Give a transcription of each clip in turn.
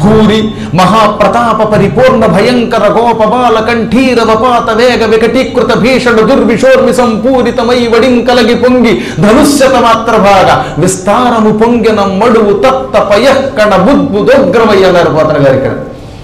భూరి మహాప్రతాప పరిపూర్ణ భయంకర గోపబాల కంఠీర వపాత వేగ వికటీకృత భీషణ దుర్విషోర్మి సంపూరితమై వడిం కలగి పొంగి ధనుష్యత మాత్ర భాగ విస్తారము పొంగిన మడువు తప్త పయక్కణ బుద్బుదోగ్రమయ్య అన్నారు పోతన గారు ఇక్కడ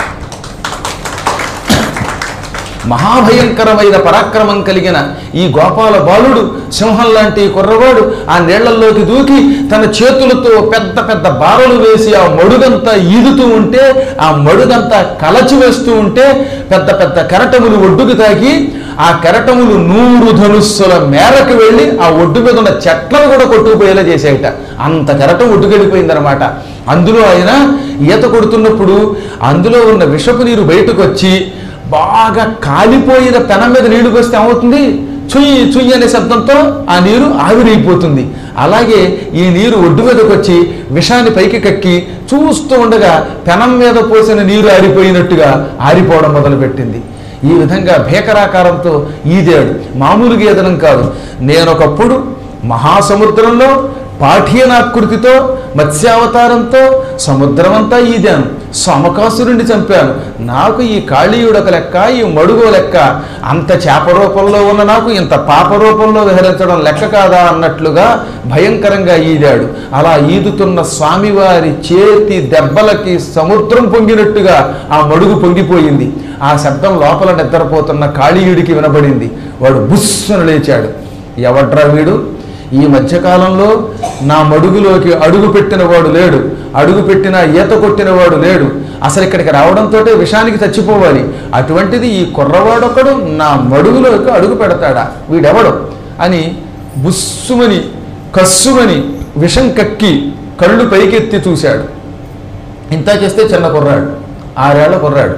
మహాభయంకరమైన పరాక్రమం కలిగిన ఈ గోపాల బాలుడు సింహం లాంటి ఈ కుర్రవాడు ఆ నీళ్లలోకి దూకి తన చేతులతో పెద్ద పెద్ద బారలు వేసి ఆ మడుగంతా ఈదుతూ ఉంటే ఆ మడుగంతా కలచి వేస్తూ ఉంటే పెద్ద పెద్ద కెరటములు ఒడ్డుకు తాకి ఆ కెరటములు నూరు ధనుస్సుల మేరకు వెళ్ళి ఆ ఒడ్డు మీద ఉన్న చెట్లను కూడా కొట్టుకుపోయేలా చేసేట అంత కెరటం ఒడ్డుకెళ్ళిపోయిందనమాట అందులో ఆయన ఈత కొడుతున్నప్పుడు అందులో ఉన్న విషపు నీరు బయటకు వచ్చి బాగా కాలిపోయిన పెనం మీద నీళ్లు పోస్తే ఏమవుతుంది చుయ్యి చుయ్యి అనే శబ్దంతో ఆ నీరు ఆవిరైపోతుంది అలాగే ఈ నీరు ఒడ్డు మీదకి వచ్చి విషాన్ని పైకి కక్కి చూస్తూ ఉండగా పెనం మీద పోసిన నీరు ఆరిపోయినట్టుగా ఆరిపోవడం మొదలుపెట్టింది ఈ విధంగా భీకరాకారంతో ఈదాడు మామూలుగా ఈదడం కాదు నేనొకప్పుడు మహాసముద్రంలో పాఠీయనాకృతితో మత్స్యావతారంతో సముద్రమంతా ఈదాను సమకాసురుణ్ణి చంపాను నాకు ఈ కాళీయుడు ఒక లెక్క ఈ మడుగు లెక్క అంత చేప రూపంలో ఉన్న నాకు ఇంత పాప రూపంలో విహరించడం లెక్క కాదా అన్నట్లుగా భయంకరంగా ఈదాడు అలా ఈదుతున్న స్వామివారి చేతి దెబ్బలకి సముద్రం పొంగినట్టుగా ఆ మడుగు పొంగిపోయింది ఆ శబ్దం లోపల నిద్రపోతున్న కాళీయుడికి వినబడింది వాడు బుస్సును లేచాడు ఎవడ్రా వీడు ఈ మధ్యకాలంలో నా మడుగులోకి అడుగు పెట్టిన వాడు లేడు అడుగు పెట్టిన ఈత కొట్టిన వాడు లేడు అసలు ఇక్కడికి రావడంతో విషానికి చచ్చిపోవాలి అటువంటిది ఈ కుర్రవాడొకడు నా మడుగులోకి అడుగు పెడతాడా వీడెవడు అని బుస్సుమని కస్సుమని విషం కక్కి కళ్ళు పైకెత్తి చూశాడు ఇంత చేస్తే చిన్న కుర్రాడు ఆరేళ్ల కుర్రాడు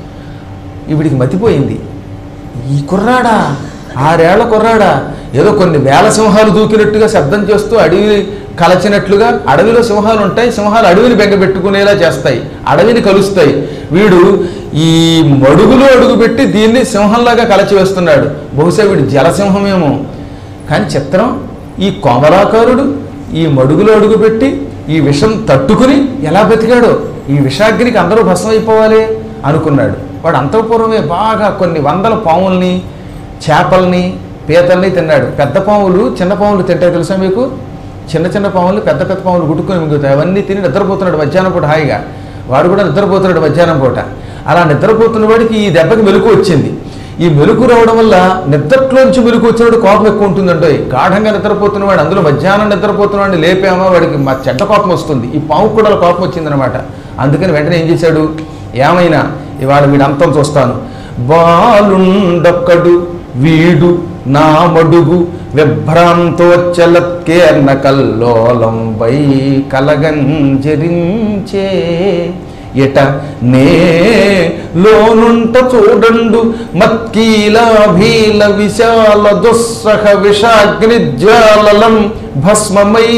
ఈవిడికి మతిపోయింది ఈ కుర్రాడా ఆరేళ్ల కుర్రాడా ఏదో కొన్ని వేల సింహాలు దూకినట్టుగా శబ్దం చేస్తూ అడవి కలచినట్లుగా అడవిలో సింహాలు ఉంటాయి సింహాలు అడవిని బెంగబెట్టుకునేలా చేస్తాయి అడవిని కలుస్తాయి వీడు ఈ మడుగులో అడుగుపెట్టి దీన్ని సింహంలాగా కలచి వేస్తున్నాడు బహుశా వీడు జలసింహమేమో కానీ చిత్రం ఈ కోమలాకారుడు ఈ మడుగులో అడుగుపెట్టి ఈ విషం తట్టుకుని ఎలా బతికాడో ఈ విషాగ్నికి అందరూ భస్మం అయిపోవాలి అనుకున్నాడు వాడు అంతఃపూర్వమే బాగా కొన్ని వందల పాముల్ని చేపల్ని పీతల్ని తిన్నాడు పెద్ద పాములు చిన్న పాములు తింటాయి తెలుసా మీకు చిన్న చిన్న పాములు పెద్ద పెద్ద పాములు గుట్టుకొని మిగుతాయి అవన్నీ తిని నిద్రపోతున్నాడు మధ్యాహ్నం పూట హాయిగా వాడు కూడా నిద్రపోతున్నాడు మధ్యాహ్నం పూట అలా నిద్రపోతున్న వాడికి ఈ దెబ్బకి మెలకు వచ్చింది ఈ మెలకు రావడం వల్ల నిద్రట్లోంచి మెలకు వచ్చినప్పుడు కోపం ఎక్కువ ఉంటుందంటో గాఢంగా నిద్రపోతున్నవాడు అందులో మధ్యాహ్నం నిద్రపోతున్నవాడిని లేపామా వాడికి మా చెడ్డ కోపం వస్తుంది ఈ పాము కూడా అలా కోపం వచ్చిందనమాట అందుకని వెంటనే ఏం చేశాడు ఏమైనా ఇవాళ వీడు అంతం చూస్తాను బాలుండొక్కడు వీడు నా మడుగు విభ్రాంతోచ్చలత్కేర్ణ కల్లోలం వై కలగంజరించే ఎట నే లోనుంట చూడండు మత్కీల భీల విశాల దుస్సహ విషాగ్నిజ్వాలలం భస్మమై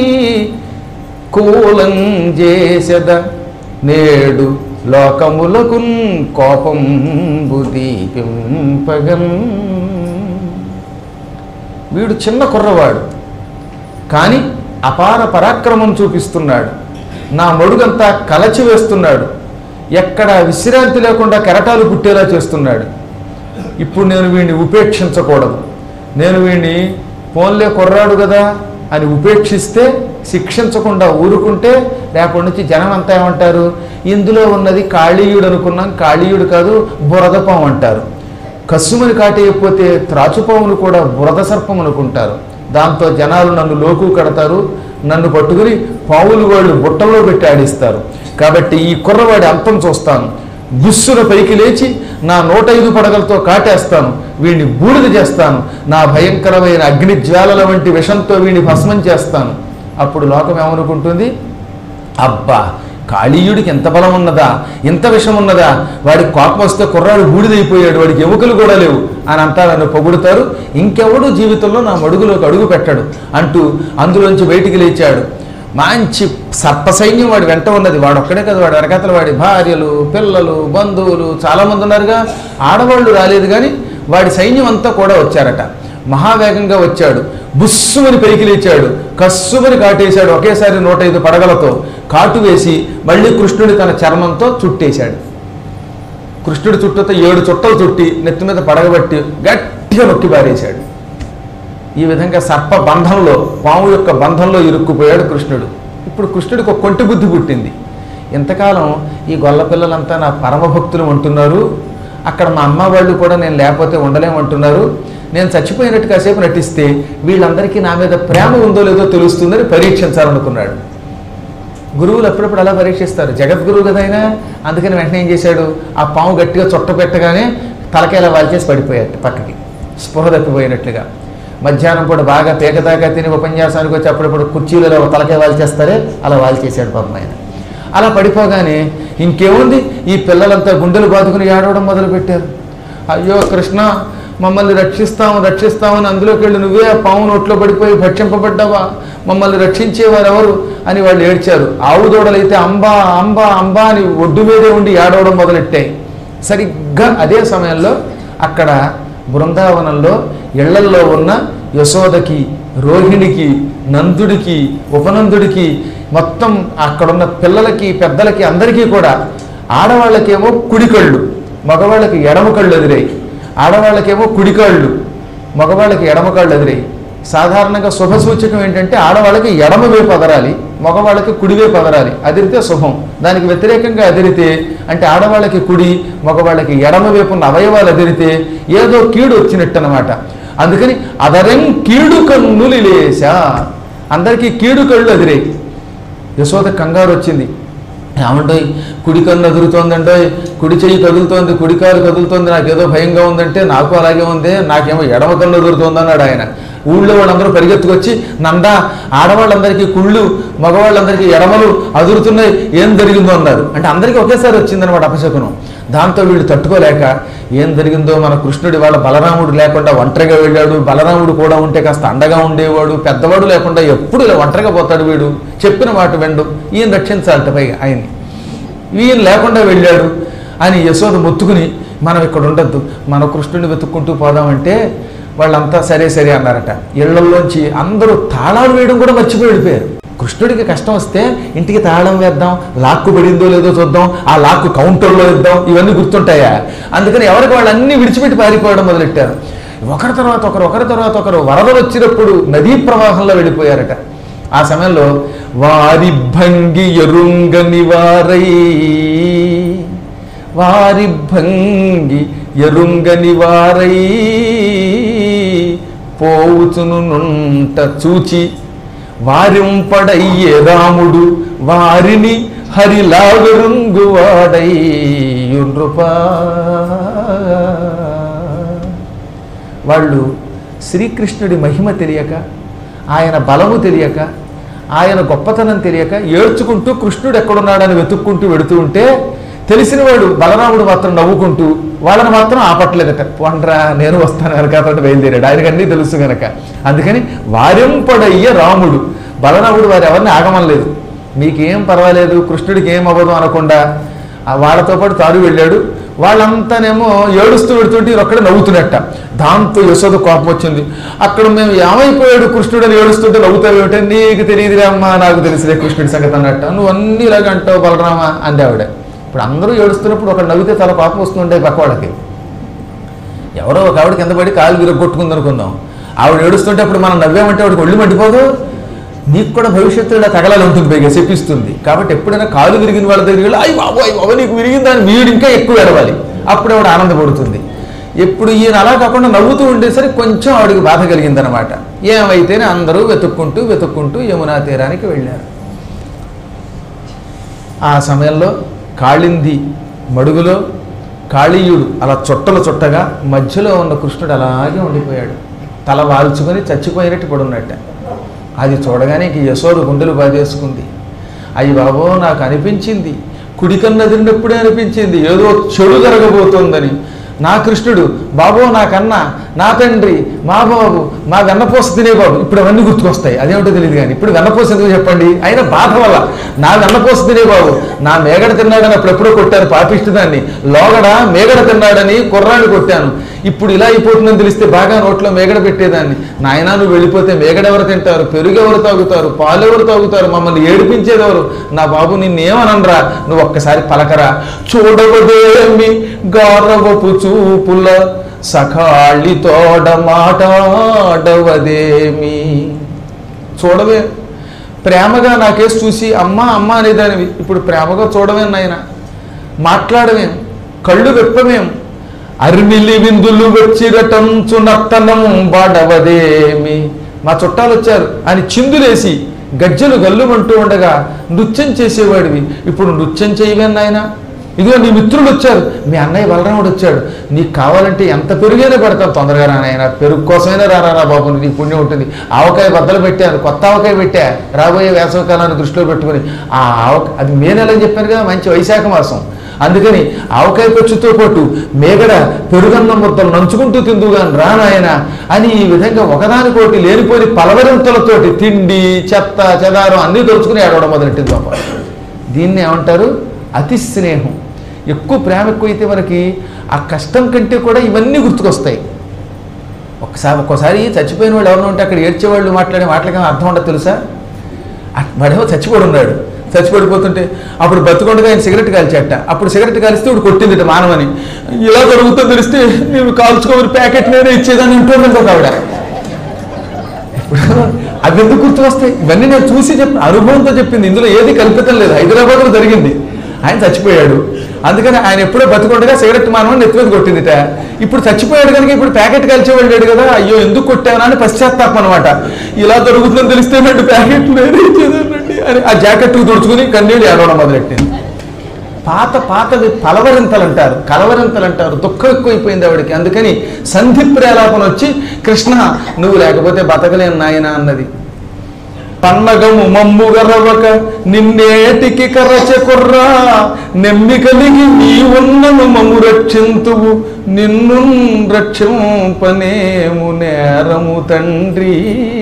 కూలం చేసెద నేడు లోకములకున్ కోపం దీపింపగన్ వీడు చిన్న కుర్రవాడు కానీ అపార పరాక్రమం చూపిస్తున్నాడు నా మడుగంతా కలచి వేస్తున్నాడు ఎక్కడ విశ్రాంతి లేకుండా కెరటాలు పుట్టేలా చేస్తున్నాడు ఇప్పుడు నేను వీడిని ఉపేక్షించకూడదు నేను వీడిని పోన్లే కుర్రాడు కదా అని ఉపేక్షిస్తే శిక్షించకుండా ఊరుకుంటే రేపటి నుంచి జనం అంతా ఏమంటారు ఇందులో ఉన్నది కాళీయుడు అనుకున్నాం కాళీయుడు కాదు బురదపాము అంటారు కస్సుమని కాటేయకపోతే త్రాచుపామును కూడా బురద సర్పం అనుకుంటారు దాంతో జనాలు నన్ను లోకు కడతారు నన్ను పట్టుకుని పావులు వాళ్ళు బుట్టల్లో పెట్టి ఆడిస్తారు కాబట్టి ఈ కుర్రవాడి అంతం చూస్తాను బుస్సున పైకి లేచి నా నూట ఐదు పడగలతో కాటేస్తాను వీడిని బూడిద చేస్తాను నా భయంకరమైన అగ్ని జ్వాలల వంటి విషంతో వీడిని భస్మం చేస్తాను అప్పుడు లోకం ఏమనుకుంటుంది అబ్బా కాళీయుడికి ఎంత బలం ఉన్నదా ఇంత విషం ఉన్నదా వాడికి కోపం వస్తే కుర్రాడు బూడిదైపోయాడు వాడికి ఎముకలు కూడా లేవు అని అంతా నన్ను పొగుడుతారు ఇంకెవడు జీవితంలో నా మడుగులోకి అడుగు పెట్టాడు అంటూ అందులోంచి బయటికి లేచాడు మంచి సర్ప సైన్యం వాడి వెంట ఉన్నది వాడు ఒక్కడే కదా వాడు వెనకాతల వాడి భార్యలు పిల్లలు బంధువులు చాలామంది ఉన్నారుగా ఆడవాళ్ళు రాలేదు కానీ వాడి సైన్యం అంతా కూడా వచ్చారట మహావేగంగా వచ్చాడు బుస్సుమని పైకి లేచాడు కస్సుమని కాటేశాడు ఒకేసారి నూట ఐదు పడగలతో కాటు వేసి మళ్ళీ కృష్ణుడి తన చర్మంతో చుట్టేశాడు కృష్ణుడి చుట్టూతో ఏడు చుట్టలు చుట్టి నెత్తి మీద పడగబట్టి గట్టిగా నొక్కి పారేశాడు ఈ విధంగా సర్ప బంధంలో పాము యొక్క బంధంలో ఇరుక్కుపోయాడు కృష్ణుడు ఇప్పుడు కృష్ణుడికి ఒక కొంటి బుద్ధి పుట్టింది ఇంతకాలం ఈ గొల్ల పిల్లలంతా నా పరమభక్తులు అంటున్నారు అక్కడ మా అమ్మ వాళ్ళు కూడా నేను లేకపోతే ఉండలేమంటున్నారు నేను చచ్చిపోయినట్టు కాసేపు నటిస్తే వీళ్ళందరికీ నా మీద ప్రేమ ఉందో లేదో తెలుస్తుందని పరీక్షించాలనుకున్నాడు గురువులు అప్పుడప్పుడు అలా పరీక్షిస్తారు జగద్గురువు కదా ఆయన అందుకని వెంటనే ఏం చేశాడు ఆ పాము గట్టిగా చుట్ట పెట్టగానే తలకాయలా వాల్చేసి పడిపోయాడు పక్కకి స్పృహ తప్పిపోయినట్లుగా మధ్యాహ్నం పూట బాగా పేకదాకా తిని ఉపన్యాసానికి వచ్చి అప్పుడప్పుడు కుర్చీలలో తలకాయ వాల్చేస్తారే అలా వాల్చేసాడు పాపం ఆయన అలా పడిపోగానే ఇంకేముంది ఈ పిల్లలంతా గుండెలు బాదుకుని ఏడవడం మొదలుపెట్టారు అయ్యో కృష్ణ మమ్మల్ని రక్షిస్తాము రక్షిస్తామని అందులోకి వెళ్ళి నువ్వే ఆ పాము నోట్లో పడిపోయి భక్షింపబడ్డావా మమ్మల్ని రక్షించేవారు ఎవరు అని వాళ్ళు ఏడ్చారు ఆవు దూడలైతే అంబా అంబా అంబా అని ఒడ్డు మీదే ఉండి ఏడవడం మొదలెట్టాయి సరిగ్గా అదే సమయంలో అక్కడ బృందావనంలో ఇళ్లల్లో ఉన్న యశోదకి రోహిణికి నందుడికి ఉపనందుడికి మొత్తం అక్కడున్న పిల్లలకి పెద్దలకి అందరికీ కూడా ఆడవాళ్ళకేమో కుడి కళ్ళు మగవాళ్ళకి ఎడమ కళ్ళు ఎదురాయి ఆడవాళ్ళకేమో కుడి కాళ్ళు మగవాళ్ళకి ఎడమ కాళ్ళు ఎదురాయి సాధారణంగా శుభ సూచకం ఏంటంటే ఆడవాళ్ళకి ఎడమ వైపు అదరాలి మగవాళ్ళకి కుడి వైపు అదరాలి అదిరితే శుభం దానికి వ్యతిరేకంగా అదిరితే అంటే ఆడవాళ్ళకి కుడి మగవాళ్ళకి ఎడమ వైపు ఉన్న అవయవాలు అదిరితే ఏదో కీడు వచ్చినట్టు అనమాట అందుకని అదరం కీడు కన్నులు లేసా అందరికీ కీడు కళ్ళు అదిరాయి యశోద కంగారు వచ్చింది ఏమంటోయ్ కుడి కన్ను అదురుతోందంటోయ్ కుడి చెయ్యి కదులుతోంది కుడి కాలు కదులుతోంది నాకేదో భయంగా ఉందంటే నాకు అలాగే ఉంది నాకేమో ఎడమ కన్ను అదురుతోంది అన్నాడు ఆయన ఊళ్ళో వాళ్ళందరూ పరిగెత్తుకొచ్చి నందా ఆడవాళ్ళందరికీ కుళ్ళు మగవాళ్ళందరికీ ఎడమలు అదురుతున్నాయి ఏం జరిగిందో అన్నారు అంటే అందరికీ ఒకేసారి వచ్చిందనమాట అపశకునం దాంతో వీళ్ళు తట్టుకోలేక ఏం జరిగిందో మన కృష్ణుడి వాళ్ళ బలరాముడు లేకుండా ఒంటరిగా వెళ్ళాడు బలరాముడు కూడా ఉంటే కాస్త అండగా ఉండేవాడు పెద్దవాడు లేకుండా ఎప్పుడు ఇలా ఒంటరిగా పోతాడు వీడు చెప్పిన మాట వెండు ఈయన రక్షించాలట పైగా ఆయన్ని ఈయన లేకుండా వెళ్ళాడు అని యశోద మొత్తుకుని మనం ఇక్కడ ఉండొద్దు మన కృష్ణుడిని వెతుక్కుంటూ పోదామంటే వాళ్ళంతా సరే సరే అన్నారట ఇళ్లలోంచి అందరూ తాళాలు వేయడం కూడా మర్చిపోయి వెళ్ళిపోయారు కృష్ణుడికి కష్టం వస్తే ఇంటికి తాళం వేద్దాం లాక్కు పడిందో లేదో చూద్దాం ఆ లాక్కు కౌంటర్లో ఇద్దాం ఇవన్నీ గుర్తుంటాయా అందుకని ఎవరికి వాళ్ళు అన్ని విడిచిపెట్టి పారిపోవడం మొదలెట్టారు ఒకరి తర్వాత ఒకరు ఒకరి తర్వాత ఒకరు వరదలు వచ్చినప్పుడు నదీ ప్రవాహంలో వెళ్ళిపోయారట ఆ సమయంలో వారి భంగి ఎరుంగని వారై వారి భంగి ఎరుంగని వారై పోవుచును నుంట చూచి వారింపడయ్యే రాముడు వారిని హరిలాగరుంగువాడై నృపా వాళ్ళు శ్రీకృష్ణుడి మహిమ తెలియక ఆయన బలము తెలియక ఆయన గొప్పతనం తెలియక ఏడ్చుకుంటూ కృష్ణుడు ఎక్కడున్నాడని వెతుక్కుంటూ వెడుతూ ఉంటే తెలిసినవాడు బలరాముడు మాత్రం నవ్వుకుంటూ వాళ్ళని మాత్రం ఆపట్లేదట వండ్రా నేను వస్తాను వెనకాతోటి బయలుదేరాడు ఆయనకు అన్నీ తెలుసు గనక అందుకని వారింపడయ్య రాముడు బలరాముడు వారు ఎవరిని ఆగమనలేదు మీకేం పర్వాలేదు కృష్ణుడికి ఏం అవ్వదు అనకుండా ఆ వాళ్ళతో పాటు తారు వెళ్ళాడు వాళ్ళంతానేమో ఏడుస్తూ పెడుతుంటే ఒక్కడ నవ్వుతున్నట్ట దాంతో యశోద కోపం వచ్చింది అక్కడ మేము ఏమైపోయాడు కృష్ణుడు అని ఏడుస్తుంటే నవ్వుతావు ఏమిటంటే నీకు తెలియదులే అమ్మా నాకు తెలిసిలే కృష్ణుడి సంగతి అన్నట్ట నువ్వు అన్ని ఇలాగ అంటావు బలరామా అంది ఆవిడ ఇప్పుడు అందరూ ఏడుస్తున్నప్పుడు ఒక నవ్వితే చాలా కోపం వస్తుండే పక్క వాళ్ళకి ఎవరో ఒక ఆవిడ కింద పడి కాలు విరగొట్టుకుంది అనుకుందాం ఆవిడ ఏడుస్తుంటే అప్పుడు మనం నవ్వామంటే ఆవిడకి ఒళ్ళు మండిపోదు నీకు కూడా భవిష్యత్తు ఇలా తగలాలి ఉంటుంది పైగా చెప్పిస్తుంది కాబట్టి ఎప్పుడైనా కాలు విరిగిన వాళ్ళ దగ్గరికి వెళ్ళి అయ్యి బాబు అయ్యి బాబు నీకు విరిగిందని వీడు ఇంకా ఎక్కువ ఎడవాలి అప్పుడు ఆవిడ ఆనందపడుతుంది ఎప్పుడు ఈయన అలా కాకుండా నవ్వుతూ ఉండేసరికి కొంచెం ఆవిడకి బాధ కలిగిందనమాట ఏమైతేనే అందరూ వెతుక్కుంటూ వెతుక్కుంటూ యమునా తీరానికి వెళ్ళారు ఆ సమయంలో కాళింది మడుగులో కాళీయుడు అలా చుట్టలు చుట్టగా మధ్యలో ఉన్న కృష్ణుడు అలాగే ఉండిపోయాడు తల వాల్చుకొని చచ్చిపోయినట్టు పడున్నట్ట అది చూడగానే ఇంక యశోద గుండెలు బాధేసుకుంది అయ్యి బాబో నాకు అనిపించింది కుడికన్ను అదిరినప్పుడే అనిపించింది ఏదో చెడు జరగబోతోందని నా కృష్ణుడు బాబో నాకన్నా నా తండ్రి మా బాబు మా వెన్నపూస తినే బాబు ఇప్పుడు అవన్నీ గుర్తుకొస్తాయి అదేమిటో తెలియదు కానీ ఇప్పుడు వెన్నపూస ఎందుకు చెప్పండి అయినా బాధ వల్ల నా వెన్నపూస తినే బాబు నా మేగడ తిన్నాడని అప్పుడు ఎప్పుడో కొట్టాను పాపిష్టి దాన్ని లోగడ మేగడ తిన్నాడని కుర్రాన్ని కొట్టాను ఇప్పుడు ఇలా అయిపోతుందని తెలిస్తే బాగా నోట్లో మేగడ పెట్టేదాన్ని నాయనా నువ్వు వెళ్ళిపోతే మేగడ ఎవరు తింటారు పెరుగు ఎవరు తాగుతారు పాలు ఎవరు తాగుతారు మమ్మల్ని ఏడిపించేది ఎవరు నా బాబు నిన్నేమనరా నువ్వు ఒక్కసారి పలకరా చూడవదేమి గారవపు చూపుల సఖాళి తోడ మాటాడవదేమి చూడవే ప్రేమగా నాకేసి చూసి అమ్మ అమ్మ అనేదానివి ఇప్పుడు ప్రేమగా చూడవేం నాయన మాట్లాడవేం కళ్ళు వెప్పవేం అర్మిలి విందులు వచ్చిరటంచు నర్తనం వాడవదేమి మా చుట్టాలు వచ్చారు అని చిందులేసి గజ్జలు గల్లుమంటూ ఉండగా నృత్యం చేసేవాడివి ఇప్పుడు నృత్యం చేయవేం నాయన ఇదిగో నీ మిత్రులు వచ్చారు మీ అన్నయ్య బలరాముడు వచ్చాడు నీకు కావాలంటే ఎంత పెరుగైనా పెడతాను తొందరగా రానాయన పెరుగు కోసమైనా రారా నా బాబు నీకు పుణ్యం ఉంటుంది ఆవకాయ బద్దలు పెట్టాను కొత్త ఆవకాయ పెట్టా రాబోయే వేసవకాలాన్ని దృష్టిలో పెట్టుకుని ఆ ఆవ అది మే నెల అని చెప్పాను కదా మంచి వైశాఖ మాసం అందుకని ఆవకాయ పచ్చుతో పాటు మేగడ పెరుగన్న ముద్దలు నంచుకుంటూ తిందుగాని రానాయన అని ఈ విధంగా ఒకదానికోటి లేనిపోని పలవరింతలతోటి తిండి చెత్త చెదారం అన్నీ దొరుకుని ఏడవడం మొదలెట్టింది పాప దీన్ని ఏమంటారు అతి స్నేహం ఎక్కువ ప్రేమ ఎక్కువైతే మనకి ఆ కష్టం కంటే కూడా ఇవన్నీ గుర్తుకొస్తాయి ఒకసారి ఒక్కోసారి చచ్చిపోయిన వాళ్ళు ఎవరైనా ఉంటే అక్కడ ఏడ్చేవాళ్ళు మాట్లాడే మాటలకి అర్థం ఉండదు తెలుసా అ- వాడేమో చచ్చిపోయి ఉన్నాడు చచ్చిపడిపోతుంటే అప్పుడు బతుకుండగా ఆయన సిగరెట్ కాల్చేట అప్పుడు సిగరెట్ కాలిస్తే ఇప్పుడు కొట్టింది మానవని ఇలా జరుగుతుందో తెలిస్తే నేను కాల్చుకోమని ప్యాకెట్ నేనే ఇచ్చేదాన్ని ఉంటుందండి ఒక ఆవిడ ఇప్పుడు అవి ఎందుకు గుర్తు వస్తాయి ఇవన్నీ నేను చూసి చెప్పిన అనుభవంతో చెప్పింది ఇందులో ఏది కల్పితం లేదు హైదరాబాద్లో జరిగింది ఆయన చచ్చిపోయాడు అందుకని ఆయన ఎప్పుడో బతుకుండగా సిగరెట్ మానవని నెత్తి మీద కొట్టిందిట ఇప్పుడు చచ్చిపోయాడు కనుక ఇప్పుడు ప్యాకెట్ కలిసేవాడు లేడు కదా అయ్యో ఎందుకు కొట్టానా అని పశ్చాత్తాపం అనమాట ఇలా జరుగుతుందని తెలిస్తే రెండు ప్యాకెట్ నేనే ఇచ్చేదానండి అని ఆ జాకెట్ తుడుచుకుని కన్నీళ్ళు ఏడవడం మొదలెట్టింది పాత పాతవి పలవరింతలు అంటారు కలవరింతలు అంటారు దుఃఖం ఎక్కువైపోయింది ఆవిడకి అందుకని సంధి ప్రేలాపన వచ్చి కృష్ణ నువ్వు లేకపోతే బతకలేను నాయన అన్నది పన్నగము మమ్ము గరవక నిన్నేటికి కరచ కుర్రా నెమ్మి కలిగి నీ ఉన్నను మమ్ము రక్షింతువు నిన్ను రక్షింపనేము నేరము తండ్రి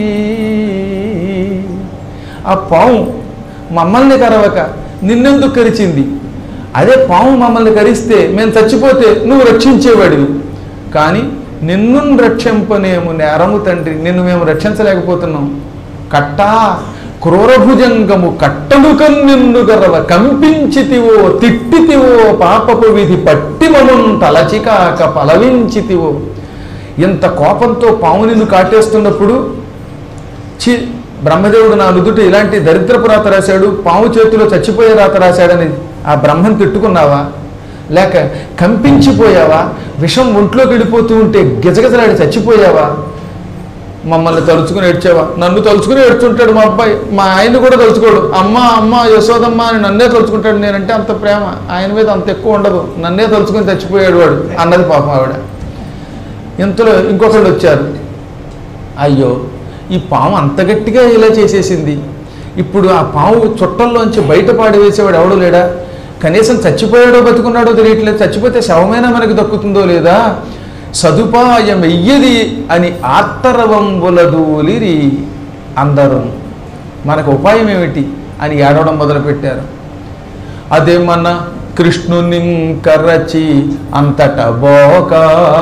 ఆ పాము మమ్మల్ని కరవక నిన్నెందుకు కరిచింది అదే పాము మమ్మల్ని కరిస్తే మేము చచ్చిపోతే నువ్వు రక్షించేవాడివి కానీ నిన్ను రక్షింపనేము నేరము తండ్రి నిన్ను మేము రక్షించలేకపోతున్నాం కట్టా క్రూరభుజంగము కట్టలు కన్నిన్ను గరవ కంపించితివో తిట్టితివో పాపపు విధి పట్టి మమున్ తలచికాక పలవించితివో ఇంత కోపంతో పాము నిన్ను కాటేస్తున్నప్పుడు చి బ్రహ్మదేవుడు నా నుదుట ఇలాంటి దరిద్రపు రాత రాశాడు పాము చేతిలో చచ్చిపోయే రాత రాశాడని ఆ బ్రహ్మను తిట్టుకున్నావా లేక కంపించిపోయావా విషం ఒంట్లోకి వెళ్ళిపోతూ ఉంటే గిజగిజలాడి చచ్చిపోయావా మమ్మల్ని తలుచుకుని ఏడ్చావా నన్ను తలుచుకుని ఏడ్చుంటాడు మా అబ్బాయి మా ఆయన కూడా తలుచుకోడు అమ్మ అమ్మ యశోదమ్మ అని నన్నే తలుచుకుంటాడు నేనంటే అంత ప్రేమ ఆయన మీద అంత ఎక్కువ ఉండదు నన్నే తలుచుకుని చచ్చిపోయాడు వాడు అన్నది పాపం ఆవిడ ఇంతలో ఇంకొకళ్ళు వచ్చారు అయ్యో ఈ పాము అంత గట్టిగా ఇలా చేసేసింది ఇప్పుడు ఆ పాము చుట్టల్లోంచి బయట పాడివేసేవాడు ఎవడో లేడా కనీసం చచ్చిపోయాడో బతుకున్నాడో తెలియట్లేదు చచ్చిపోతే శవమైనా మనకి దక్కుతుందో లేదా సదుపాయం వెయ్యది అని ఆత్తరవంబులదూలిరి అందరూ మనకు ఉపాయం ఏమిటి అని ఏడవడం మొదలుపెట్టారు అదేమన్న కృష్ణుని కర్రచి అంతట బోక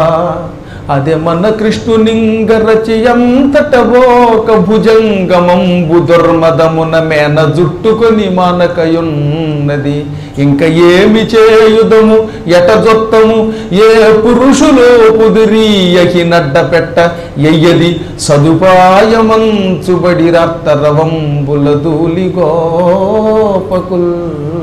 అదేమన్న కృష్ణుని గర్రచి అంతట బోక భుజంగమంబు దుర్మదమున మేన జుట్టుకొని మానకయున్నది ఇంకా ఏమి చేయుదము ఎట జొత్తము ఏ పురుషులో పుదిరీయకి నడ్డ పెట్ట ఎయ్యది సదుపాయమంచుబడి రత్తరవంబుల దూలి గోపకుల్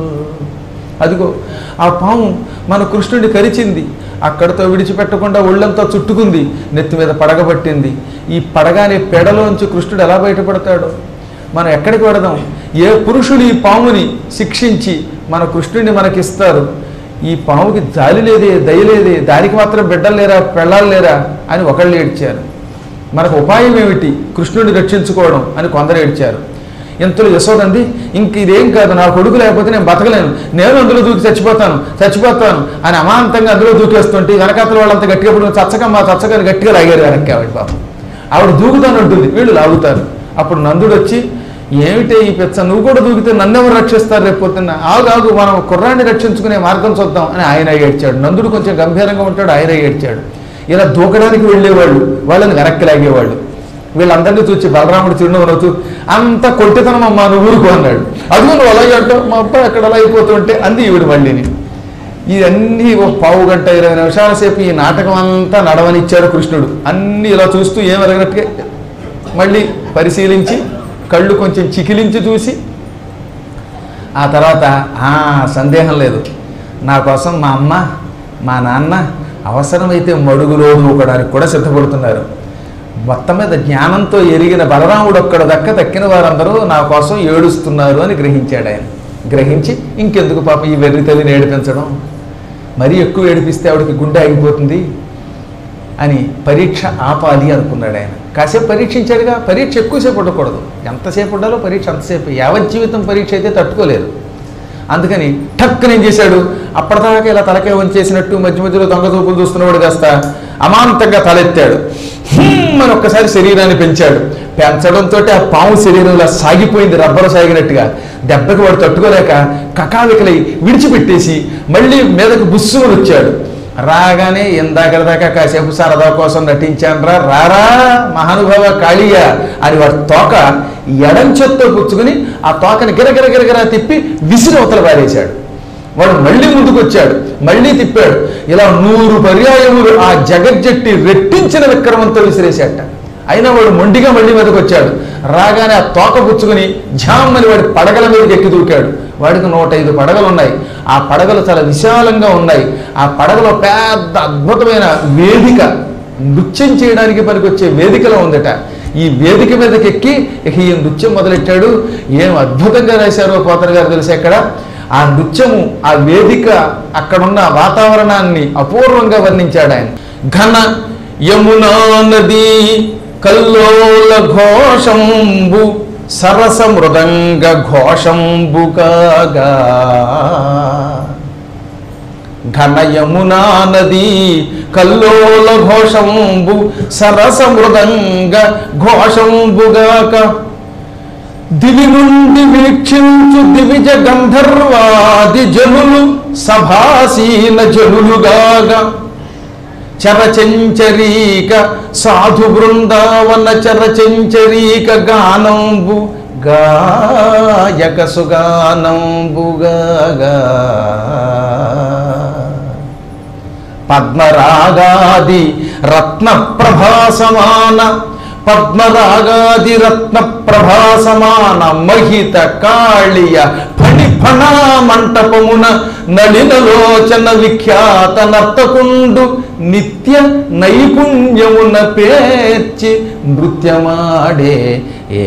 అదిగో ఆ పాము మన కృష్ణుడిని కరిచింది అక్కడితో విడిచిపెట్టకుండా ఒళ్ళంతా చుట్టుకుంది నెత్తి మీద పడగబట్టింది ఈ పడగానే పెడలోంచి కృష్ణుడు ఎలా బయటపడతాడు మనం ఎక్కడికి పెడదాం ఏ పురుషుడు ఈ పాముని శిక్షించి మన కృష్ణుడిని మనకిస్తారు ఈ పాముకి జాలి లేదే దయ లేదే దానికి మాత్రం బిడ్డలు లేరా పెళ్ళాలు లేరా అని ఒకళ్ళు ఏడ్చారు మనకు ఉపాయం ఏమిటి కృష్ణుడిని రక్షించుకోవడం అని కొందరు ఏడ్చారు ఎంతలో యశోదంది ఇంక ఇదేం కాదు నా కొడుకు లేకపోతే నేను బతకలేను నేను అందులో దూకి చచ్చిపోతాను చచ్చిపోతాను అని అమాంతంగా అందులో దూకేస్తుంటే వెనకాతల వాళ్ళంతా గట్టిగా పడుకుని చచ్చకమ్మా చచ్చకని గట్టిగా లాగారు వెనక్కి ఆవిడ పాపం ఆవిడ దూకుతాను ఉంటుంది వీళ్ళు లాగుతారు అప్పుడు నందుడు వచ్చి ఏమిటే ఈ పెచ్చ నువ్వు కూడా దూకితే నన్నెవరు రక్షిస్తారు రేపు పొద్దున్న ఆగు ఆగు మనం కుర్రాన్ని రక్షించుకునే మార్గం చూద్దాం అని ఆయన ఏడ్చాడు నందుడు కొంచెం గంభీరంగా ఉంటాడు ఆయన ఏడ్చాడు ఇలా దూకడానికి వెళ్ళేవాళ్ళు వాళ్ళని వెనక్కి లాగేవాళ్ళు వీళ్ళందరినీ చూసి బలరాముడు చిరునవ్వు నవ్వుతూ అంత కొట్టితనం అమ్మా నువ్వు ఊరుకో అన్నాడు అదిగో నువ్వు అలాగే అంటావు మా అబ్బాయి అక్కడ అలా అయిపోతుంటే అంది ఈవిడ మళ్ళీని ఇవన్నీ ఒక పావు గంట ఇరవై నిమిషాల సేపు ఈ నాటకం అంతా నడవనిచ్చాడు కృష్ణుడు అన్నీ ఇలా చూస్తూ ఏమరగినట్టుగా మళ్ళీ పరిశీలించి కళ్ళు కొంచెం చికిలించి చూసి ఆ తర్వాత "ఆ, సందేహం లేదు నా కోసం మా అమ్మ మా నాన్న అవసరమైతే మడుగులో దూకడానికి కూడా సిద్ధపడుతున్నారు మొత్తం మీద జ్ఞానంతో ఎరిగిన బలరాముడు ఒక్కడ దక్క దక్కిన వారందరూ నా కోసం ఏడుస్తున్నారు అని గ్రహించాడు ఆయన గ్రహించి ఇంకెందుకు పాప ఈ వెర్రి తల్లిని ఏడిపించడం మరీ ఎక్కువ ఏడిపిస్తే ఆవిడకి గుండె ఆగిపోతుంది అని పరీక్ష ఆపాలి అనుకున్నాడు ఆయన కాసేపు పరీక్షించాడుగా పరీక్ష ఎక్కువసేపు ఉండకూడదు ఎంతసేపు ఉండాలో పరీక్ష అంతసేపు యావజ్జీవితం పరీక్ష అయితే తట్టుకోలేరు అందుకని టక్కున ఏం చేశాడు అప్పటిదాకా ఇలా తలకే వంచేసినట్టు మధ్య మధ్యలో దొంగ చూపులు చూస్తున్నవాడు కాస్త అమాంతంగా తలెత్తాడు హ్మ్ అని ఒక్కసారి శరీరాన్ని పెంచాడు పెంచడంతో ఆ పాము శరీరంలో సాగిపోయింది రబ్బరు సాగినట్టుగా దెబ్బకి వాడు తట్టుకోలేక కకావికలై విడిచిపెట్టేసి మళ్ళీ మీదకు బుస్సుమని వచ్చాడు రాగానే ఇందాక దాకా కాసేపు సరదా కోసం నటించానురా రారా మహానుభావ కాళీయ అని వాడి తోక ఎడం చేత్తో పుచ్చుకుని ఆ తోకని గిరగిర గిరగిర తిప్పి విసిరి అవతల పారేశాడు వాడు మళ్ళీ ముందుకు వచ్చాడు మళ్ళీ తిప్పాడు ఇలా నూరు పర్యాయములు ఆ జగజ్జట్టి రెట్టించిన విక్రమంతో విసిరేశాట అయినా వాడు మొండిగా మళ్ళీ మీదకి వచ్చాడు రాగానే ఆ తోక పుచ్చుకుని ఝామ్మని వాడి పడగల మీదకి ఎక్కి దూకాడు వాడికి నూట ఐదు పడగలు ఉన్నాయి ఆ పడగలు చాలా విశాలంగా ఉన్నాయి ఆ పడగలో పెద్ద అద్భుతమైన వేదిక నృత్యం చేయడానికి పనికొచ్చే వేదికలో ఉందట ఈ వేదిక మీదకి ఎక్కి ఇక ఈ నృత్యం మొదలెట్టాడు ఏం అద్భుతంగా రాశారో పోతన గారు తెలిసి ఎక్కడ ఆ నృత్యము ఆ వేదిక అక్కడున్న వాతావరణాన్ని అపూర్వంగా వర్ణించాడు ఆయన ఘన యమునా నది కల్లోల ఘోషంబు సరస మృదంగ ఘోషంబుగాగా ఘన యమునా నది కల్లోల ఘోషంబు సరస మృదంగ ఘోషంబుగాక దివి నుండి వీక్షించు దివిజ గంధర్వాది జనులు సభాసీన జనులుగాగా చరచంచరీక సాధు బృందావన చరచంచరీక గానంబు గాయక సుగానంబుగా పద్మరాగాది రత్న ప్రభాసమాన పద్మరాగాది రత్న ప్రభాసమాన మహిత కాళియ ఫణి ఫణా మంటపమున నళినలోచన విఖ్యాత నర్తకుండు నిత్య నైపుణ్యమున పేర్చి నృత్యమాడే ఏ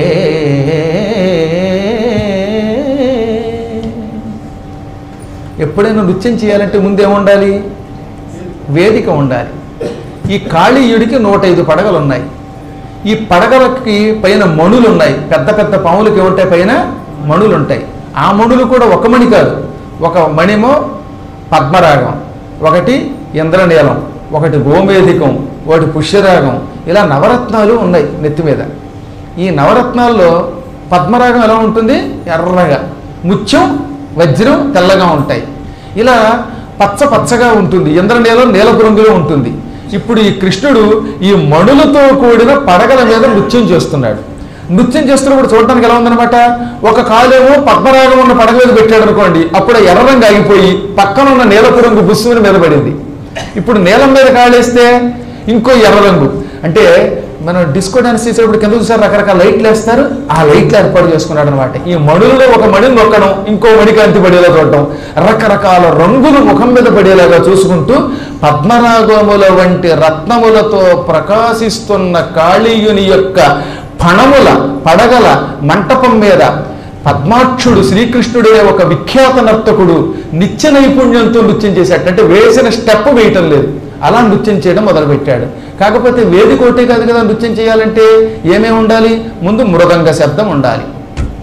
ఎప్పుడైనా నృత్యం చేయాలంటే ముందేముండాలి వేదిక ఉండాలి ఈ కాళీయుడికి నూట ఐదు పడగలు ఉన్నాయి ఈ పడగలకి పైన మణులు ఉన్నాయి పెద్ద పెద్ద పాములకి ఏముంటాయి పైన మణులు ఉంటాయి ఆ మణులు కూడా ఒక మణి కాదు ఒక మణిమో పద్మరాగం ఒకటి ఇంద్రనీలం ఒకటి గోమేధికం ఒకటి పుష్యరాగం ఇలా నవరత్నాలు ఉన్నాయి నెత్తి మీద ఈ నవరత్నాల్లో పద్మరాగం ఎలా ఉంటుంది ఎర్రగా ముత్యం వజ్రం తెల్లగా ఉంటాయి ఇలా పచ్చ పచ్చగా ఉంటుంది ఇంద్రనీలం నీలపు రంగులో ఉంటుంది ఇప్పుడు ఈ కృష్ణుడు ఈ మణులతో కూడిన పడగల మీద నృత్యం చేస్తున్నాడు నృత్యం చేస్తున్నప్పుడు చూడటానికి ఎలా ఉందన్నమాట ఒక కాలేమో పద్మరాగం ఉన్న పడగ మీద పెట్టాడు అనుకోండి అప్పుడు ఆ ఎర్ర రంగు ఆగిపోయి పక్కన ఉన్న నీలపు రంగు బుస్సుమని మీద పడింది ఇప్పుడు నీలం మీద కాళేస్తే ఇంకో ఎర్ర రంగు అంటే మనం డిస్కో డాన్స్ చేసేటప్పుడు కింద చూసారు రకరకాల లైట్లు వేస్తారు ఆ లైట్లు ఏర్పాటు చేసుకున్నాడు అనమాట ఈ మణులలో ఒక మణిని నొక్కడం ఇంకో మణికి అంతి పడేలా చూడటం రకరకాల రంగులు ముఖం మీద పడేలాగా చూసుకుంటూ పద్మరాగముల వంటి రత్నములతో ప్రకాశిస్తున్న కాళీయుని యొక్క పణముల పడగల మంటపం మీద పద్మాక్షుడు శ్రీకృష్ణుడే ఒక విఖ్యాత నర్తకుడు నిత్య నైపుణ్యంతో నృత్యం చేశాడు అంటే వేసిన స్టెప్ వేయటం లేదు అలా నృత్యం చేయడం మొదలుపెట్టాడు కాకపోతే వేదిక ఒకటే కాదు కదా నృత్యం చేయాలంటే ఏమేమి ఉండాలి ముందు మృదంగ శబ్దం ఉండాలి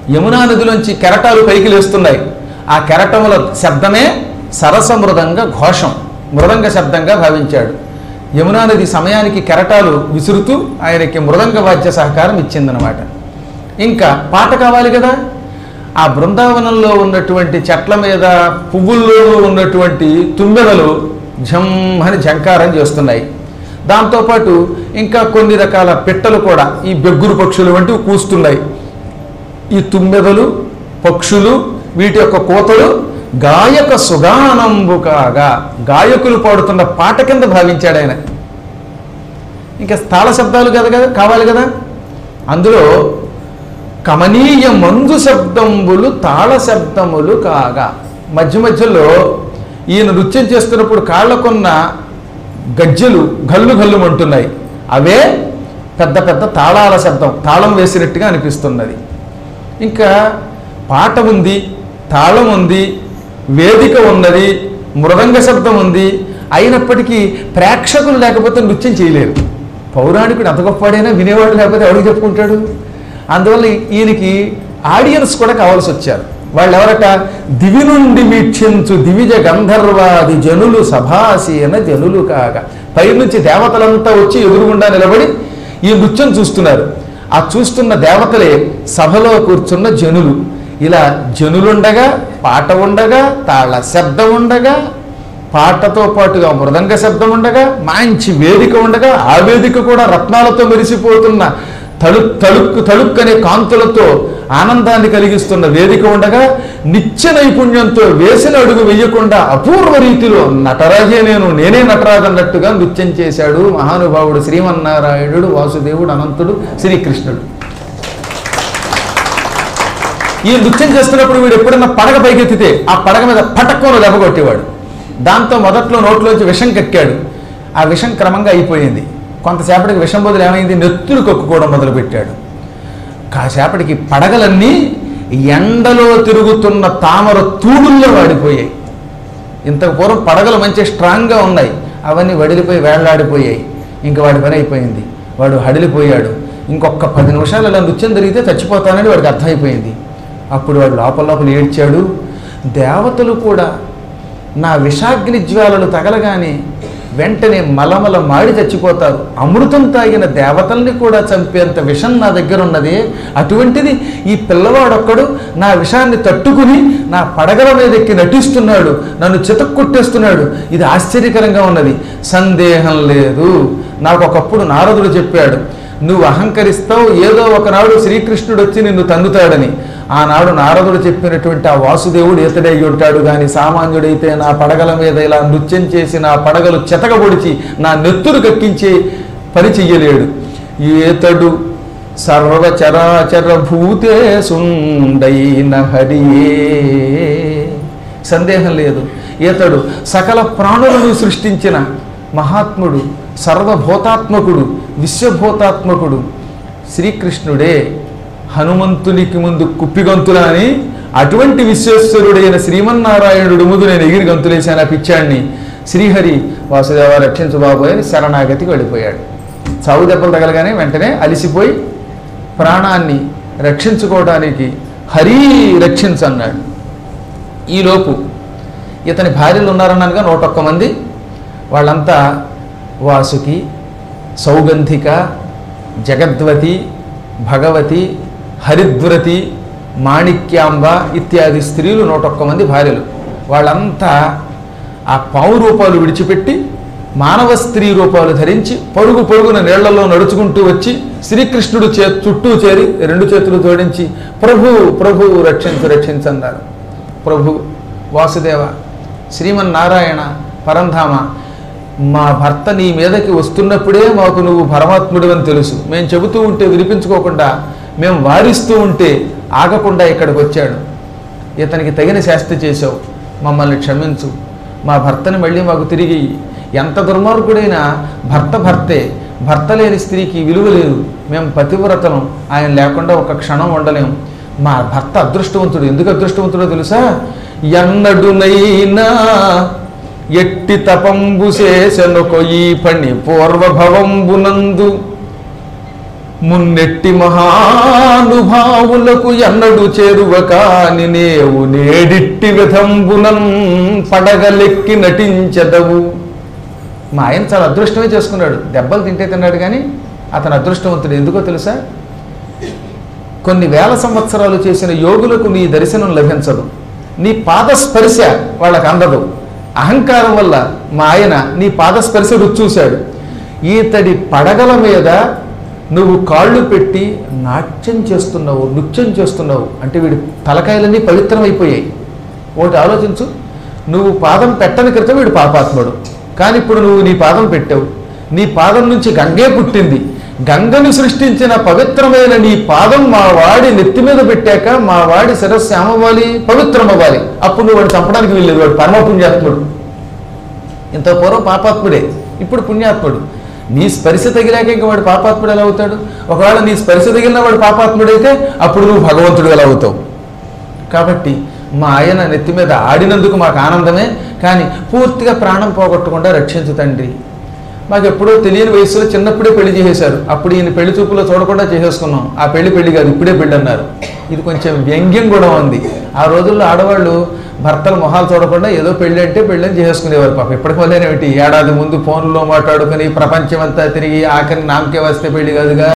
యమునా నదిలోంచి కెరటాలు పైకి లేస్తున్నాయి ఆ కెరటముల శబ్దమే సరస మృదంగ ఘోషం మృదంగ శబ్దంగా భావించాడు యమునా నది సమయానికి కెరటాలు విసురుతూ ఆయనకి మృదంగ వాద్య సహకారం ఇచ్చిందనమాట ఇంకా పాట కావాలి కదా ఆ బృందావనంలో ఉన్నటువంటి చెట్ల మీద పువ్వుల్లో ఉన్నటువంటి తుమ్మెదలు ఝమ్ అని ఝంకారం చేస్తున్నాయి దాంతోపాటు ఇంకా కొన్ని రకాల పిట్టలు కూడా ఈ బెగ్గురు పక్షులు వంటివి కూస్తున్నాయి ఈ తుమ్మెదలు పక్షులు వీటి యొక్క కోతలు గాయక సుగానంబు కాగా గాయకులు పాడుతున్న పాట కింద భావించాడు ఆయన ఇంకా స్థాళ శబ్దాలు కదా కదా కావాలి కదా అందులో కమనీయ మందు శబ్దంబులు తాళ శబ్దములు కాగా మధ్య మధ్యలో ఈయన నృత్యం చేస్తున్నప్పుడు కాళ్ళకున్న గజ్జెలు గల్లు గల్లుమంటున్నాయి అవే పెద్ద పెద్ద తాళాల శబ్దం తాళం వేసినట్టుగా అనిపిస్తున్నది ఇంకా పాట ఉంది తాళం ఉంది వేదిక ఉన్నది మృదంగ శబ్దం ఉంది అయినప్పటికీ ప్రేక్షకులు లేకపోతే నృత్యం చేయలేరు పౌరాణికుడు అంత గొప్పవాడైనా వినేవాడు లేకపోతే ఎవరికి చెప్పుకుంటాడు అందువల్ల ఈయనకి ఆడియన్స్ కూడా కావాల్సి వచ్చారు వాళ్ళు ఎవరట దివి నుండి వీక్షించు దివిజ గంధర్వాది జనులు సభాసీన జనులు కాగా పై నుంచి దేవతలంతా వచ్చి ఎదురుగుండా నిలబడి ఈ నృత్యం చూస్తున్నారు ఆ చూస్తున్న దేవతలే సభలో కూర్చున్న జనులు ఇలా జనులుండగా పాట ఉండగా తాళ శబ్దం ఉండగా పాటతో పాటుగా మృదంగ శబ్దం ఉండగా మంచి వేదిక ఉండగా ఆ వేదిక కూడా రత్నాలతో మెరిసిపోతున్న తళుక్ తళుక్కు తళుక్ అనే కాంతులతో ఆనందాన్ని కలిగిస్తున్న వేదిక ఉండగా నిత్య నైపుణ్యంతో వేసిన అడుగు వేయకుండా అపూర్వ రీతిలో నటరాజే నేను నేనే నటరాజు అన్నట్టుగా నృత్యం చేశాడు మహానుభావుడు శ్రీమన్నారాయణుడు వాసుదేవుడు అనంతుడు శ్రీకృష్ణుడు ఈ నృత్యం చేస్తున్నప్పుడు వీడు ఎప్పుడైనా పడగ పైకెత్తితే ఆ పడగ మీద పటక్కున దెబ్బ కొట్టేవాడు దాంతో మొదట్లో నోట్లోంచి విషం కక్కాడు ఆ విషం క్రమంగా అయిపోయింది కొంతసేపటికి విషం బదులు ఏమైంది నెత్తురు కక్కుకోవడం మొదలుపెట్టాడు కాసేపటికి పడగలన్నీ ఎండలో తిరుగుతున్న తామర తూడుల్లో వాడిపోయాయి ఇంతకు పూర్వం పడగలు మంచి స్ట్రాంగ్గా ఉన్నాయి అవన్నీ వడిలిపోయి వేళ్లాడిపోయాయి ఇంకా వాడి పని అయిపోయింది వాడు హడిలిపోయాడు ఇంకొక పది నిమిషాలు అలా నృత్యం జరిగితే చచ్చిపోతానని వాడికి అర్థమైపోయింది అప్పుడు వాడు లోపల లోపల ఏడ్చాడు దేవతలు కూడా నా విషాగ్ని జ్వాలలు తగలగానే వెంటనే మలమల మాడి చచ్చిపోతారు అమృతం తాగిన దేవతల్ని కూడా చంపేంత విషం నా దగ్గర ఉన్నది అటువంటిది ఈ పిల్లవాడొక్కడు నా విషాన్ని తట్టుకుని నా పడగల మీద ఎక్కి నటిస్తున్నాడు నన్ను చితక్కొట్టేస్తున్నాడు ఇది ఆశ్చర్యకరంగా ఉన్నది సందేహం లేదు నాకు ఒకప్పుడు నారదుడు చెప్పాడు నువ్వు అహంకరిస్తావు ఏదో ఒకనాడు శ్రీకృష్ణుడు వచ్చి నిన్ను తన్నుతాడని ఆనాడు నారదుడు చెప్పినటువంటి ఆ వాసుదేవుడు ఇతడై ఉంటాడు కానీ సామాన్యుడైతే నా పడగల మీద ఇలా నృత్యం చేసి నా పడగలు చెతకబొడిచి నా నెత్తురు కక్కించే పని చెయ్యలేడు ఏతడు సర్వచరాచర భూతే సుండైన హరియే సందేహం లేదు ఈతడు సకల ప్రాణులను సృష్టించిన మహాత్ముడు సర్వభూతాత్మకుడు విశ్వభూతాత్మకుడు శ్రీకృష్ణుడే హనుమంతునికి ముందు కుప్పిగంతులా అని అటువంటి విశ్వేశ్వరుడైన శ్రీమన్నారాయణుడు ముందు నేను ఎగిరి గంతులేశాను ఆ పిచ్చాడిని శ్రీహరి వాసుదేవ రక్షించు బాబోయ్ అని శరణాగతికి వెళ్ళిపోయాడు చావు దెబ్బలు తగలగానే వెంటనే అలిసిపోయి ప్రాణాన్ని రక్షించుకోవడానికి హరి రక్షించన్నాడు ఈలోపు ఇతని భార్యలు ఉన్నారన్నానుగా నూటొక్క మంది వాళ్ళంతా వాసుకి సౌగంధిక జగద్వతి భగవతి హరిద్వ్రతి మాణిక్యాంబ ఇత్యాది స్త్రీలు నూటొక్క మంది భార్యలు వాళ్ళంతా ఆ పావు రూపాలు విడిచిపెట్టి మానవ స్త్రీ రూపాలు ధరించి పరుగు పరుగున నీళ్లలో నడుచుకుంటూ వచ్చి శ్రీకృష్ణుడు చే చుట్టూ చేరి రెండు చేతులు జోడించి ప్రభు ప్రభు రక్షించు రక్షించన్నారు ప్రభు వాసుదేవ శ్రీమన్నారాయణ పరంధామ మా భర్త నీ మీదకి వస్తున్నప్పుడే మాకు నువ్వు పరమాత్ముడు అని తెలుసు మేము చెబుతూ ఉంటే వినిపించుకోకుండా మేము వారిస్తూ ఉంటే ఆగకుండా ఇక్కడికి వచ్చాడు ఇతనికి తగిన శాస్తి చేసావు మమ్మల్ని క్షమించు మా భర్తని మళ్ళీ మాకు తిరిగి ఇయ్యి. ఎంత దుర్మార్గుడైనా భర్త భర్తే భర్త లేని స్త్రీకి విలువ లేదు మేము పతివ్రతలం ఆయన లేకుండా ఒక క్షణం ఉండలేము మా భర్త అదృష్టవంతుడు ఎందుకు అదృష్టవంతుడో తెలుసా ఎన్నడునైనా ఎట్టి తపంబు చేసెను కొయి పణి పూర్వభవంబునందు మున్నెట్టి మహానుభావులకు ఎన్నడు చేరువ కాని నేవు నేడిట్టి విధంబునన్ పడగలెక్కి నటించదవు మా ఆయన చాలా అదృష్టమే చేసుకున్నాడు దెబ్బలు తింటే తిన్నాడు కానీ అతను అదృష్టవంతుడు ఎందుకో తెలుసా కొన్ని వేల సంవత్సరాలు చేసిన యోగులకు నీ దర్శనం లభించదు నీ పాదస్పర్శ వాళ్ళకి అందదు అహంకారం వల్ల మా ఆయన నీ పాదస్పర్శ రుచి చూశాడు ఈతడి పడగల మీద నువ్వు కాళ్ళు పెట్టి నాట్యం చేస్తున్నావు నృత్యం చేస్తున్నావు అంటే వీడి తలకాయలన్నీ పవిత్రమైపోయాయి ఒకటి ఆలోచించు నువ్వు పాదం పెట్టని క్రితం వీడు పాపాత్ముడు కానీ ఇప్పుడు నువ్వు నీ పాదం పెట్టావు నీ పాదం నుంచి గంగే పుట్టింది గంగను సృష్టించిన పవిత్రమైన నీ పాదం మా వాడి నెత్తి మీద పెట్టాక మా వాడి శిరస్సు ఏమవ్వాలి పవిత్రం అవ్వాలి అప్పుడు నువ్వు వాడు చంపడానికి వెళ్ళేది వాడు పరమ పుణ్యాత్ముడు ఇంత పూర్వం పాపాత్ముడే ఇప్పుడు పుణ్యాత్ముడు నీ స్పర్శ తగిలాక ఇంకా వాడు పాపాత్ముడు ఎలా అవుతాడు ఒకవేళ నీ స్పర్శ తగిలిన వాడు పాపాత్ముడైతే అప్పుడు నువ్వు భగవంతుడు ఎలా అవుతావు కాబట్టి మా ఆయన నెత్తి మీద ఆడినందుకు మాకు ఆనందమే కానీ పూర్తిగా ప్రాణం పోగొట్టకుండా రక్షించు తండ్రి మాకు ఎప్పుడో తెలియని వయసులో చిన్నప్పుడే పెళ్లి చేసేశారు అప్పుడు ఈయన పెళ్లి చూపులో చూడకుండా చేసేసుకున్నాం ఆ పెళ్లి పెళ్లి కాదు ఇప్పుడే పెళ్లి అన్నారు ఇది కొంచెం వ్యంగ్యం కూడా ఉంది ఆ రోజుల్లో ఆడవాళ్ళు భర్తల మొహాలు చూడకుండా ఏదో పెళ్లి అంటే పెళ్ళి అని చేసేసుకునేవారు పాప ఇప్పటికి వల్లేనేమిటి ఏడాది ముందు ఫోన్లో మాట్లాడుకుని ప్రపంచం అంతా తిరిగి ఆఖరి నామకే వస్తే పెళ్లి కాదుగా